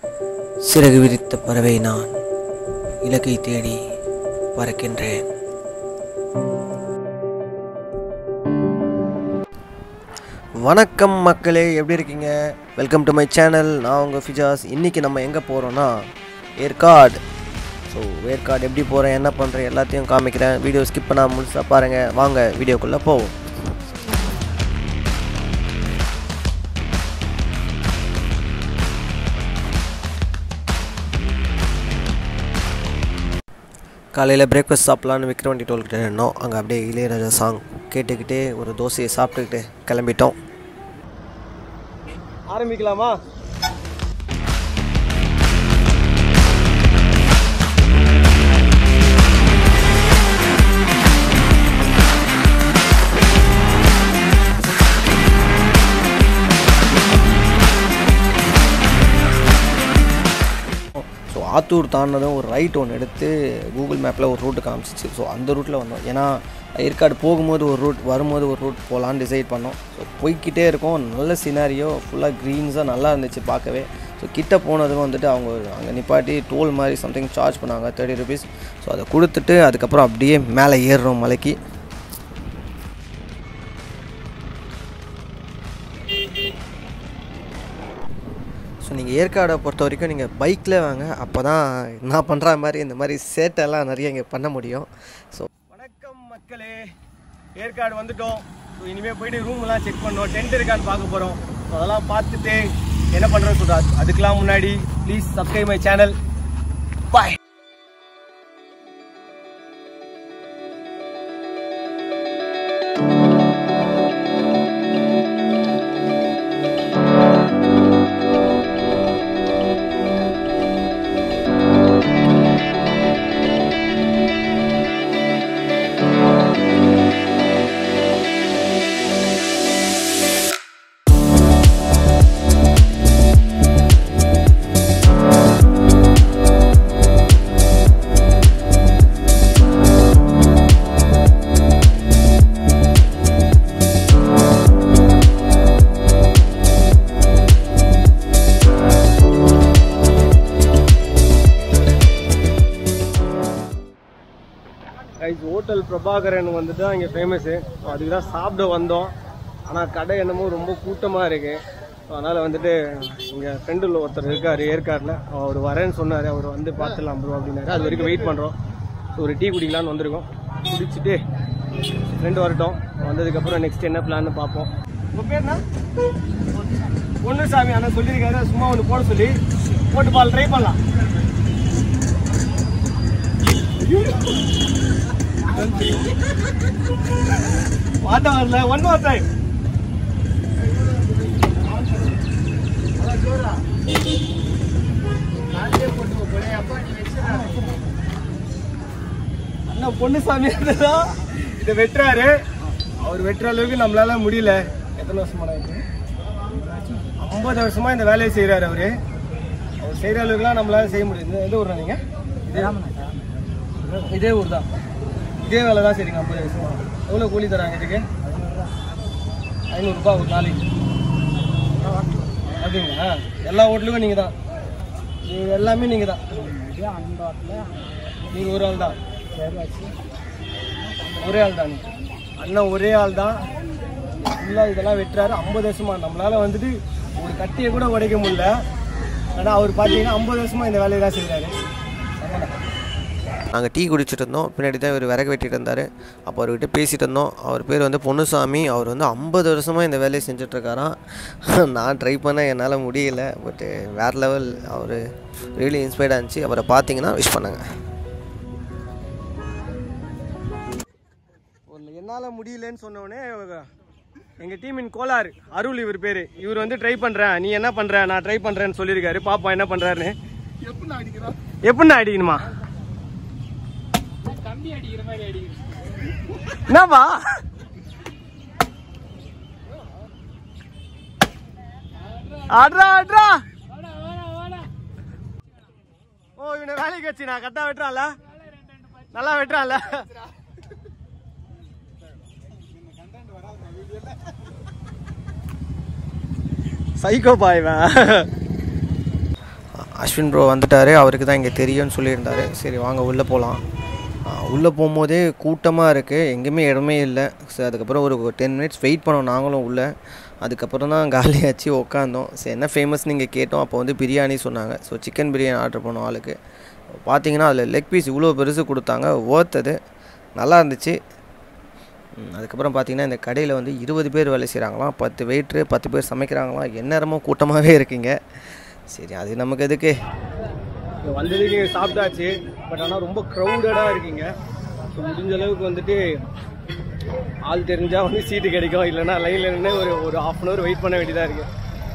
சிறகு விரித்த பறவை நான் இலக்கை தேடி பறக்கின்றேன் வணக்கம் மக்களே எப்படி இருக்கீங்க வெல்கம் டு மை சேனல் நான் உங்கள் ஃபிஜாஸ் இன்றைக்கி நம்ம எங்கே போகிறோன்னா ஏற்காடு ஸோ ஏற்காடு எப்படி போகிறேன் என்ன பண்ணுறேன் எல்லாத்தையும் காமிக்கிறேன் வீடியோ ஸ்கிப் பண்ணாமல் முழுசாக பாருங்கள் வாங்க வீடியோக்குள்ளே போவோம் காலையில் பிரேக்ஃபாஸ்ட் சாப்பிட்லான்னு விக்ரவண்டி டோல்கிட்ட நின்னோம் அங்கே அப்படியே இளையராஜா சாங் கேட்டுக்கிட்டே ஒரு தோசையை சாப்பிட்டுக்கிட்டு கிளம்பிட்டோம் ஆரம்பிக்கலாமா ஸோ ஆத்தூர் தாண்டினதும் ஒரு ரைட் ஒன்று எடுத்து கூகுள் மேப்பில் ஒரு ரூட்டு காமிச்சிச்சு ஸோ அந்த ரூட்டில் வந்தோம் ஏன்னா ஏற்காடு போகும்போது ஒரு ரூட் வரும்போது ஒரு ரூட் போகலான்னு டிசைட் பண்ணோம் ஸோ போய்க்கிட்டே இருக்கோம் நல்ல சினாரியோ ஃபுல்லாக க்ரீன்ஸாக நல்லா இருந்துச்சு பார்க்கவே ஸோ கிட்ட போனதும் வந்துட்டு அவங்க அங்கே நிப்பாட்டி டோல் மாதிரி சம்திங் சார்ஜ் பண்ணாங்க தேர்ட்டி ருபீஸ் ஸோ அதை கொடுத்துட்டு அதுக்கப்புறம் அப்படியே மேலே ஏறுறோம் மலைக்கு ஸோ நீங்கள் ஏற்காடை பொறுத்த வரைக்கும் நீங்கள் பைக்கில் வாங்க அப்போ தான் நான் பண்ணுற மாதிரி இந்த மாதிரி சேட்டெல்லாம் நிறைய இங்கே பண்ண முடியும் ஸோ வணக்கம் மக்களே ஏற்காடு வந்துட்டோம் ஸோ இனிமேல் போயிட்டு ரூம்லாம் செக் பண்ணோம் டென்ட் இருக்கான்னு பார்க்க போகிறோம் ஸோ அதெல்லாம் பார்த்துட்டு என்ன பண்ணுறோன்னு சொல்கிறோம் அதுக்கெலாம் முன்னாடி please subscribe my channel bye guys hotel Prabhakaran வந்துட்டு தான் இங்கே ஃபேமஸ்ஸு ஸோ அதுக்கு தான் சாப்பிட வந்தோம் ஆனால் கடை என்னமோ ரொம்ப கூட்டமாக இருக்கு ஸோ அதனால் வந்துட்டு இங்கே ஃப்ரெண்டில் ஒருத்தர் இருக்கார் ஏற்காட்டில் அவர் வரேன்னு சொன்னார் அவர் வந்து பார்த்துலாம் ப்ரோ அப்படின்னாரு அது வரைக்கும் வெயிட் பண்ணுறோம் ஸோ ஒரு டீ குடிக்கலான்னு வந்திருக்கோம் குடிச்சிட்டு ஃப்ரெண்டு வரட்டும் வந்ததுக்கப்புறம் நெக்ஸ்ட் என்ன பிளான்னு பார்ப்போம் உங்கள் பேர் என்ன ஒன்று சாமி ஆனால் சொல்லியிருக்காரு சும்மா ஒன்று போட சொல்லி போட்டு பால் ட்ரை பண்ணலாம் வாட்ட வரல ஒன் மோர் டைம் அண்ணா பொண்ணுசாமி இருந்ததா இதை வெட்டுறாரு அவர் வெட்டுற அளவுக்கு நம்மளால முடியல எத்தனை வருஷமா இது ஐம்பது வருஷமா இந்த வேலையை செய்யறாரு அவரு அவர் செய்யற அளவுக்குலாம் நம்மளால செய்ய முடியுது எந்த ஊர்ல நீங்க இதே இதே ஊர் தான் இதே வேலை தான் சரிங்க ஐம்பது வருஷமா எவ்வளோ கூலி தராங்க இதுக்கு ஐநூறுரூபா ஒரு நாளைக்கு அப்படிங்களா எல்லா ஹோட்டலுக்கும் நீங்கள் தான் இது எல்லாமே நீங்கள் தான் நீங்கள் ஒரு ஆள் தான் ஒரே ஆள் தான் நீங்க. அண்ணன் ஒரே ஆள் தான் ஃபுல்லாக இதெல்லாம் வெட்டுறாரு ஐம்பது வருஷமா நம்மளால வந்துட்டு ஒரு கட்டியை கூட உடைக்க முடியல ஆனால் அவர் பார்த்தீங்கன்னா ஐம்பது வருஷமா இந்த வேலையை தான் செய்கிறாரு நாங்கள் டீ குடிச்சிட்டு இருந்தோம் பின்னாடி தான் இவர் விறகு வெட்டிட்டு இருந்தார் அப்போ அவர்கிட்ட பேசிகிட்டு இருந்தோம் அவர் பேர் வந்து பொன்னுசாமி அவர் வந்து ஐம்பது வருஷமாக இந்த வேலையை செஞ்சிட்ருக்காராம் நான் ட்ரை பண்ண என்னால் முடியல பட்டு வேறு லெவல் அவர் ரியலி இன்ஸ்பைர்டாக இருந்துச்சு அவரை பார்த்தீங்கன்னா விஷ் பண்ணுங்க ஒன்று என்னால் முடியலன்னு சொன்னோடனே எங்கள் டீமின் கோலார் அருள் இவர் பேர் இவர் வந்து ட்ரை பண்ணுறேன் நீ என்ன பண்ணுற நான் ட்ரை பண்ணுறேன்னு சொல்லியிருக்காரு பாப்பா என்ன பண்ணுறாருன்னு எப்படிண்ணா அடிக்கணுமா என்னப்பா ஆட்ரா ஆட்ரா ஓ இவனை வேலைக்கு வச்சு நான் கரெக்டாக வெட்டுறான்ல நல்லா வெட்டுறான்ல சைக்கோ பாய்வன் அஸ்வின் ப்ரோ வந்துட்டார் அவருக்கு தான் இங்கே தெரியும்னு சொல்லியிருந்தாரு சரி வாங்க உள்ளே போகலாம் உள்ளே போகும்போதே கூட்டமாக இருக்குது எங்கேயுமே இடமே இல்லை சரி அதுக்கப்புறம் ஒரு டென் மினிட்ஸ் வெயிட் பண்ணோம் நாங்களும் உள்ளே அதுக்கப்புறம் தான் காலியாச்சு உட்காந்தோம் சரி என்ன ஃபேமஸ் நீங்கள் கேட்டோம் அப்போ வந்து பிரியாணி சொன்னாங்க ஸோ சிக்கன் பிரியாணி ஆர்டர் பண்ணோம் ஆளுக்கு பார்த்தீங்கன்னா அதில் லெக் பீஸ் இவ்வளோ பெருசு கொடுத்தாங்க worth அது நல்லா இருந்துச்சு ம், அதுக்கப்புறம் பார்த்தீங்கன்னா இந்த கடையில் வந்து இருபது பேர் வேலை செய்கிறாங்களாம் பத்து வெயிட்ரு பத்து பேர் சமைக்கிறாங்களாம் எந்நேரமும் கூட்டமாகவே இருக்கீங்க சரி அது நமக்கு எதுக்கு இங்க வந்ததுக்கு சாப்பிட்டாச்சு பட் ஆனால் ரொம்ப க்ரௌடடாக இருக்கீங்க ஸோ முடிஞ்ச அளவுக்கு வந்துட்டு ஆள் தெரிஞ்சால் வந்து சீட்டு கிடைக்கும் இல்லைன்னா லைனில் நின்று ஒரு ஒரு ஹாஃப் அன் ஹவர் வெயிட் பண்ண வேண்டியதாக இருக்கு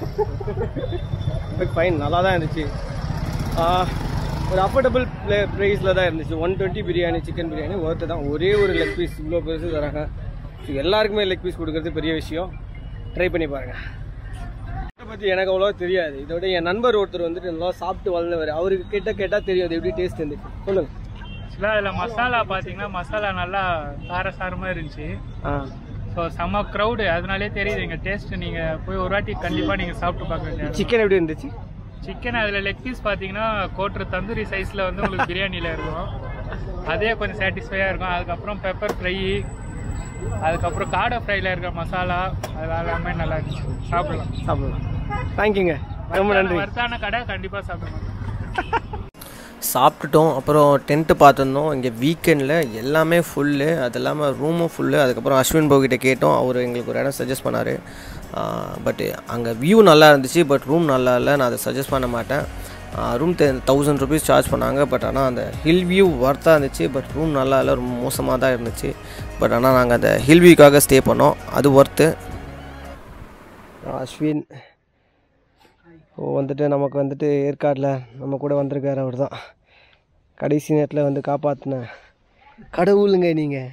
பட் ஃபைன் நல்லா தான் இருந்துச்சு ஆஹ், ஒரு அஃபோர்டபுள் ப்ளே ப்ரைஸில் தான் இருந்துச்சு one twenty biryani chicken biryani worth தான் ஒரே ஒரு லெக் பீஸ் இவ்வளோ பெருசு தராங்க ஸோ எல்லாருக்குமே லெக் பீஸ் கொடுக்கறது பெரிய விஷயம் ட்ரை பண்ணி பாருங்கள் இதை பற்றி எனக்கு அவ்வளோ தெரியாது இதோட என் நண்பர் ஒருத்தர் வந்துட்டு நல்லா சாப்பிட்டு வளர்ந்தவர் அவருக்கு கிட்ட கேட்டால் தெரியும் அது எப்படி டேஸ்ட் இருந்துச்சு சொல்லுங்க ஆக்சுவலாக அதில் மசாலா பார்த்தீங்கன்னா மசாலா நல்லா காரசாரமாக இருந்துச்சு ஆ ஸோ செம்ம க்ரௌடு அதனாலே தெரியுது எங்கள் டேஸ்ட் நீங்கள் போய் ஒரு வாட்டி கண்டிப்பாக நீங்கள் சாப்பிட்டு பார்க்க வேண்டியது சிக்கன் எப்படி இருந்துச்சு சிக்கன் அதில் லெக் பீஸ் பார்த்தீங்கன்னா கோட்ரு தந்தூரி சைஸில் வந்து உங்களுக்கு பிரியாணியில் இருக்கும் அதே கொஞ்சம் சாட்டிஸ்ஃபையாக இருக்கும் அதுக்கப்புறம் பெப்பர் ஃப்ரை அதுக்கப்புறம் காடை ஃப்ரைல இருக்கிற மசாலா அது எல்லாமே நல்லா இருந்துச்சு சாப்பிடலாம் சாப்பிடலாம் தேங்க்யூங்க ரொம்ப நன்றி வர்த்தான கடை கண்டிப்பாக சாப்பிடலாம் சாப்பிட்டுட்டோம் அப்புறம் டென்ட்டு பார்த்துருந்தோம் இங்கே வீக்கெண்டில் எல்லாமே ஃபுல்லு அது இல்லாமல் ரூமும் ஃபுல்லு அதுக்கப்புறம் அஸ்வின் போ கிட்ட கேட்டோம் அவர் எங்களுக்கு ஒரு இடம் சஜஸ்ட் பண்ணார் பட் அங்கே வியூ நல்லா இருந்துச்சு பட் ரூம் நல்லா இல்லை நான் அதை சஜஸ்ட் பண்ண மாட்டேன் ரூம் தௌசண்ட் ருபீஸ் சார்ஜ் பண்ணாங்க பட் ஆனால் அந்த ஹில் வியூ ஒர்த்தாக இருந்துச்சு பட் ரூம் நல்லா இல்லை ரொம்ப மோசமாக தான் இருந்துச்சு பட் ஆனால் நாங்கள் அந்த ஹில் வியூக்காக ஸ்டே பண்ணோம் அது ஒர்த்து அஸ்வின் ஓ வந்துட்டு நமக்கு வந்துட்டு ஏற்காடில் நம்ம கூட வந்திருக்காரு அவர் தான் கடைசி நேரத்தில் வந்து காப்பாற்றின கடவுளுங்க நீங்கள்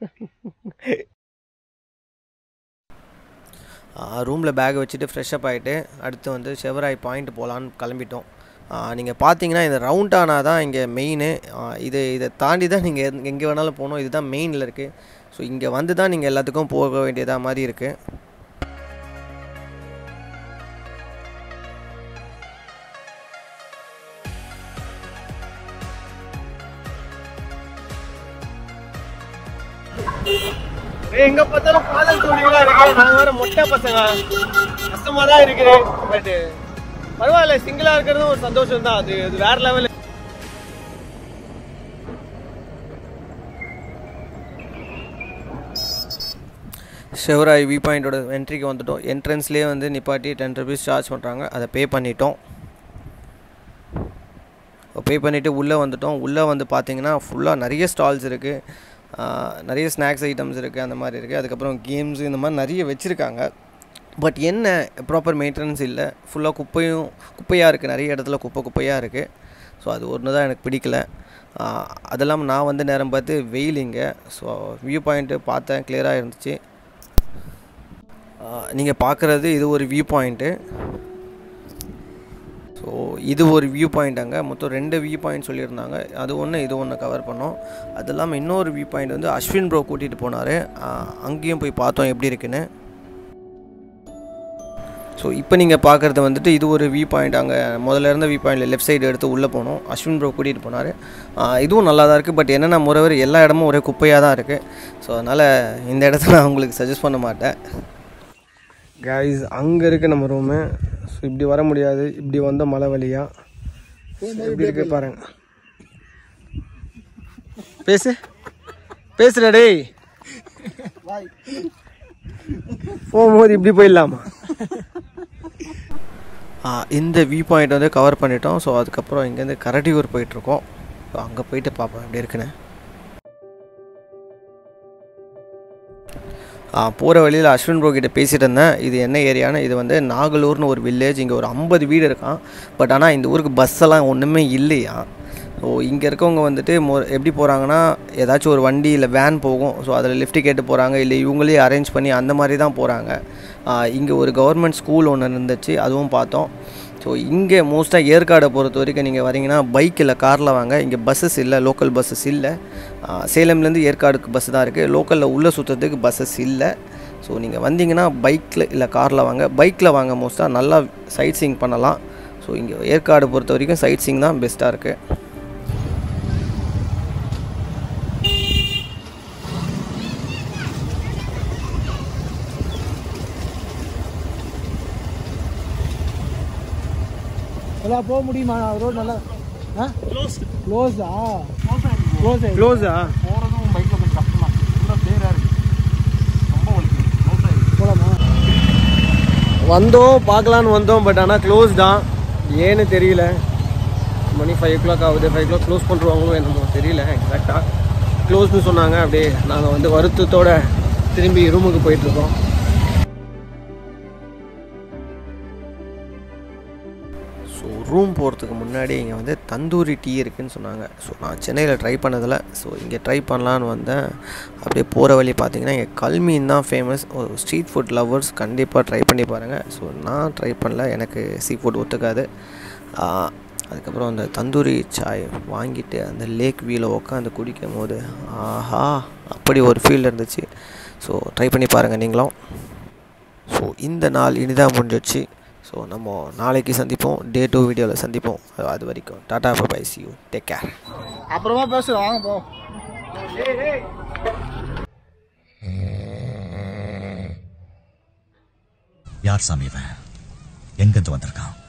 ரூமில் பேக் வச்சுட்டு ஃப்ரெஷ்அப் ஆகிட்டு அடுத்து வந்து செவராய் பாயிண்ட் போகலான்னு கிளம்பிட்டோம் நீங்கள் பார்த்தீங்கன்னா இந்த ரவுண்டானா தான் இங்கே மெயின் இது இதை தாண்டி தான் நீங்கள் எங்கே வேணாலும் போகணும் இதுதான் மெயினில் இருக்குது ஸோ இங்கே வந்து தான் நீங்கள் எல்லாத்துக்கும் போக வேண்டியதாக மாதிரி இருக்குது எங்க பார்த்தாலும் காதல் ஜோடிகளா இருக்கு நாங்க வேற மொட்டை பசங்க கஷ்டமா தான் இருக்குது பட் பரவாயில்ல சிங்கிளா இருக்கிறதும் ஒரு சந்தோஷம் தான் அது அது வேற லெவல் செவராய் வி பாயிண்டோட என்ட்ரிக்கு வந்துட்டோம் என்ட்ரன்ஸ்லேயே வந்து நிப்பாட்டி டென் ருபீஸ் சார்ஜ் பண்ணுறாங்க அதை பே பண்ணிட்டோம் பே பண்ணிவிட்டு உள்ளே வந்துட்டோம் உள்ளே வந்து பார்த்தீங்கன்னா ஃபுல்லாக நிறைய ஸ்டால்ஸ் இருக்குது நிறைய ஸ்நாக்ஸ் ஐட்டம்ஸ் இருக்குது அந்த மாதிரி இருக்குது அதுக்கப்புறம் கேம்ஸ் இந்த மாதிரி நிறைய வச்சுருக்காங்க பட் என்ன ப்ராப்பர் மெயின்டெனன்ஸ் இல்லை ஃபுல்லாக குப்பையும் குப்பையாக இருக்குது நிறைய இடத்துல குப்பை குப்பையாக இருக்குது ஸோ அது ஒன்று தான் எனக்கு பிடிக்கல ஆஹ் அதெல்லாம் நான் வந்து நேரம் பார்த்து வெயில் இங்கே ஸோ வியூ பாயிண்ட்டு பார்த்தேன் கிளியராக இருந்துச்சு நீங்கள் பார்க்குறது இது ஒரு வியூ பாயிண்ட்டு ஸோ இது ஒரு வியூ பாயிண்ட் அங்கே மொத்தம் ரெண்டு வியூ பாயிண்ட் சொல்லியிருந்தாங்க அது ஒன்று இது ஒன்று கவர் பண்ணோம் அது இல்லாமல் இன்னொரு வியூ பாயிண்ட் வந்து அஸ்வின் ப்ரோ கூட்டிகிட்டு போனார் அங்கேயும் போய் பார்த்தோம் எப்படி இருக்குன்னு ஸோ இப்போ நீங்கள் பார்க்குறது வந்துட்டு இது ஒரு வியூ பாயிண்ட் அங்கே முதல்ல இருந்த வியூ பாயிண்டில் லெஃப்ட் சைடு எடுத்து உள்ளே போனோம் அஸ்வின் ப்ரோ கூட்டிகிட்டு போனார் இதுவும் நல்லா தான் இருக்குது பட் என்னென்ன முறைவர் எல்லா இடமும் ஒரே குப்பையாக தான் இருக்குது ஸோ அதனால் இந்த இடத்த நான் உங்களுக்கு சஜஸ்ட் பண்ண மாட்டேன் கைஸ் அங்க இருக்கு நம்ம ரூமு ஸோ இப்படி வர முடியாது இப்படி வந்த மலை வழியா எப்படி இருக்கு பாருங்க பேசு பேசுடா டேய் போகும்போது இப்படி போயிடலாமா ஆ, இந்த வியூ பாயிண்ட் வந்து கவர் பண்ணிட்டோம் ஸோ அதுக்கப்புறம் இங்கேருந்து கரடியூர் போயிட்டுருக்கோம் ஸோ அங்கே போயிட்டு பார்ப்போம் எப்படி இருக்குன்னு போகிற வழியில் அஸ்வின் ப்ரோ கிட்ட பேசிட்டு இருந்தேன் இது என்ன ஏரியான்னு இது வந்து நாகலூர்னு ஒரு வில்லேஜ் இங்கே ஒரு ஐம்பது வீடு இருக்கான் பட் ஆனால் இந்த ஊருக்கு பஸ் எல்லாம் ஒன்றுமே இல்லையா ஸோ இங்கே இருக்கவங்க வந்துட்டு மொ எப்படி போகிறாங்கன்னா ஏதாச்சும் ஒரு வண்டி இல்லை வேன் போகும் ஸோ அதில் லிஃப்ட் கேட்டு போகிறாங்க இல்லை இவங்களே அரேஞ்ச் பண்ணி அந்த மாதிரி தான் போகிறாங்க இங்கே ஒரு கவர்மெண்ட் ஸ்கூல் ஒன்று இருந்துச்சு அதுவும் பார்த்தோம் ஸோ இங்கே மோஸ்ட்டாக ஏற்காடை பொறுத்த வரைக்கும் நீங்கள் வரீங்கன்னா பைக் இல்லை காரில் வாங்க இங்கே பஸ்ஸஸ் இல்லை லோக்கல் பஸ்ஸஸ் இல்லை ஆ, சேலம்லேருந்து ஏற்காடுக்கு பஸ் தான் இருக்குது லோக்கலில் உள்ளே சுற்றுறதுக்கு பஸ்ஸஸ் இல்லை ஸோ நீங்கள் வந்தீங்கன்னா பைக்கில் இல்லை காரில் வாங்க பைக்கில் வாங்க மோஸ்ட்டாக நல்லா சைட் சீங் பண்ணலாம் ஸோ இங்கே ஏற்காடு பொறுத்த வரைக்கும் சைட் சீங் தான் பெஸ்ட்டாக இருக்குது நல்லா போக முடியுமா ரோடு நல்லா ஆ க்ளோஸ் க்ளோஸா க்ளோஸ் க்ளோஸா போகிறதும் பைக்கில் கொஞ்சம் கஷ்டம் தான் ஃபுல்லாக கிளியராக இருக்குது ரொம்ப வலிக்குது க்ளோஸ் ஆகிடுது போகலாமா வந்தோம் பார்க்கலான்னு வந்தோம் பட் ஆனால் க்ளோஸ் தான் ஏன்னு தெரியல மணி ஃபைவ் ஓ கிளாக் ஆகுது ஃபைவ் ஓ க்ளோஸ் பண்ணுறாங்களோ என்னமோ தெரியல எக்ஸாக்டாக க்ளோஸ்னு சொன்னாங்க அப்படியே நாங்கள் வந்து வருத்தத்தோட திரும்பி ரூமுக்கு போயிட்டுருக்கோம் ஸோ ரூம் போகிறதுக்கு முன்னாடி இங்கே வந்து தந்தூரி டீ இருக்குன்னு சொன்னாங்க ஸோ நான் சென்னையில் ட்ரை பண்ணதில்ல ஸோ இங்கே ட்ரை பண்ணலான்னு வந்தேன் அப்படியே போகிற வழி பார்த்தீங்கன்னா இங்கே கல்மீன் தான் ஃபேமஸ் ஒரு ஸ்ட்ரீட் ஃபுட் லவர்ஸ் கண்டிப்பாக ட்ரை பண்ணி பாருங்கள் ஸோ நான் ட்ரை பண்ணல எனக்கு சீ ஃபுட் ஒத்துக்காது ஆஹ், அதுக்கப்புறம் அந்த தந்தூரி சாய் வாங்கிட்டு அந்த லேக் வியூவில் உட்காந்து குடிக்கும் போது ஆஹா அப்படி ஒரு ஃபீல் இருந்துச்சு ஸோ ட்ரை பண்ணி பாருங்கள் நீங்களும் ஸோ இந்த நாள் இனிதாக முடிஞ்சிச்சு ஸோ நம்ம நாளைக்கு சந்திப்போம் டே டூ வீடியோவில் சந்திப்போம் அது வரைக்கும் tata bye see you take care அப்புறமா பேசுகிறேன் வாங்க போ யார் சாமி இவன் எங்கிருந்து வந்திருக்கான்